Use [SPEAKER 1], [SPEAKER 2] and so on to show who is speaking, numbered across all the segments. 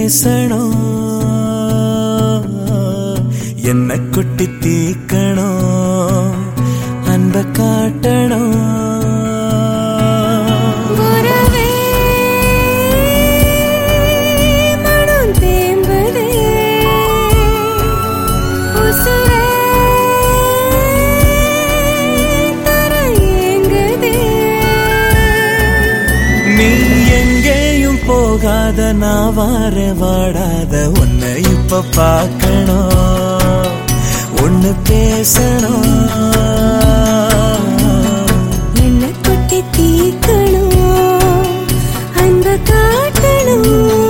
[SPEAKER 1] பேசணும் என்ன கொட்டி தீக்கணும் அன்ப காட்டணும்
[SPEAKER 2] வரவே மனம் தேம்புதே உசுரே தர ஏங்குதே
[SPEAKER 1] நீ எங்கேயும் போகாத நான் வார வாடாத உன்னை இப்ப பார்க்கணும் ஒன்னு பேசணும்
[SPEAKER 2] என்ன கொட்டி தீக்கணும் அன்ப காட்டணும்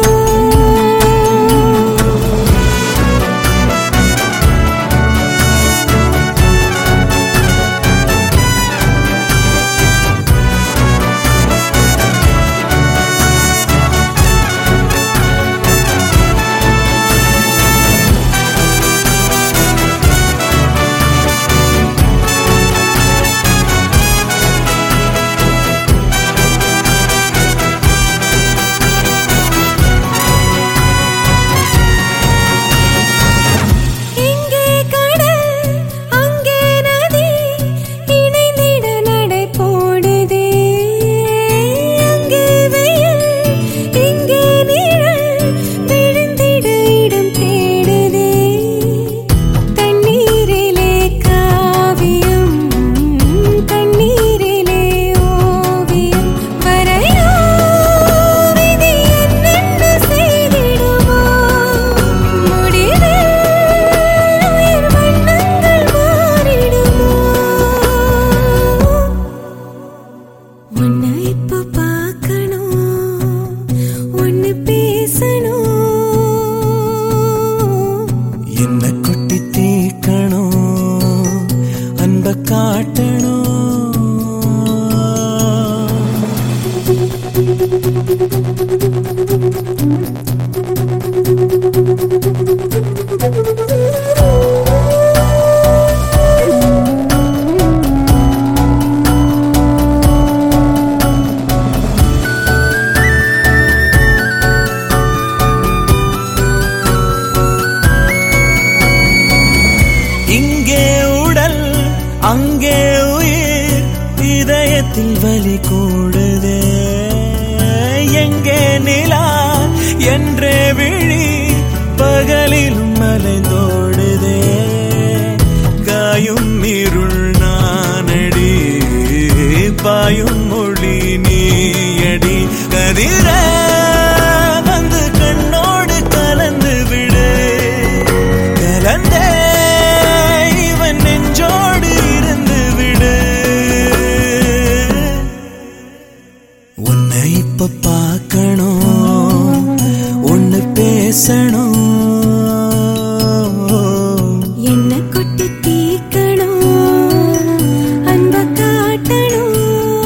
[SPEAKER 2] இங்கே கடல் அங்கே நதி இணைந்திட நடை போடுதே அங்கே வெயில் இங்கே நிழல் விழுந்திட இடம் தேடுதே தண்ணீரிலே காவியம் தண்ணீரிலே ஓவியம் வரையோ விதி என்னென்ன செய்திடுமோ முடிவில் உயிர் வண்ணங்கள் மாறிடுமோ உன்னை இப்ப பார்க்கணும் ஒன்னு பேசணும்
[SPEAKER 1] என்ன கொட்டி தீக்கணும் அன்ப காட்டணும் இங்கே உடல் அங்கே உயிர் இதயத்தில் வலி கூடுதே எங்கே நிலா என்றே விழி பகலிலும் மலைந்தோடுதே காயும் இருள் நானடி பாயும் மொழி நீயடி கதிர வந்து கண்ணோடு கலந்து விடு கலந்தே இவன் நெஞ்சோடு இருந்து விடு உன்னை இப்ப பார்க்கணும் ஒன்னு பேசணும்
[SPEAKER 2] என்ன கொட்டி தீக்கணும் அன்ப காட்டணும்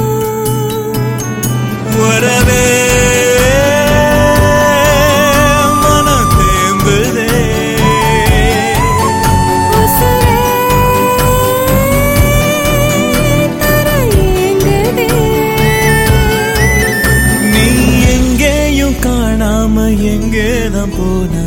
[SPEAKER 1] வரவே மனம் தேம்புதே
[SPEAKER 2] உசுரே தர ஏங்குதே
[SPEAKER 1] நீ எங்கேயும் காணாம எங்கேதான் போன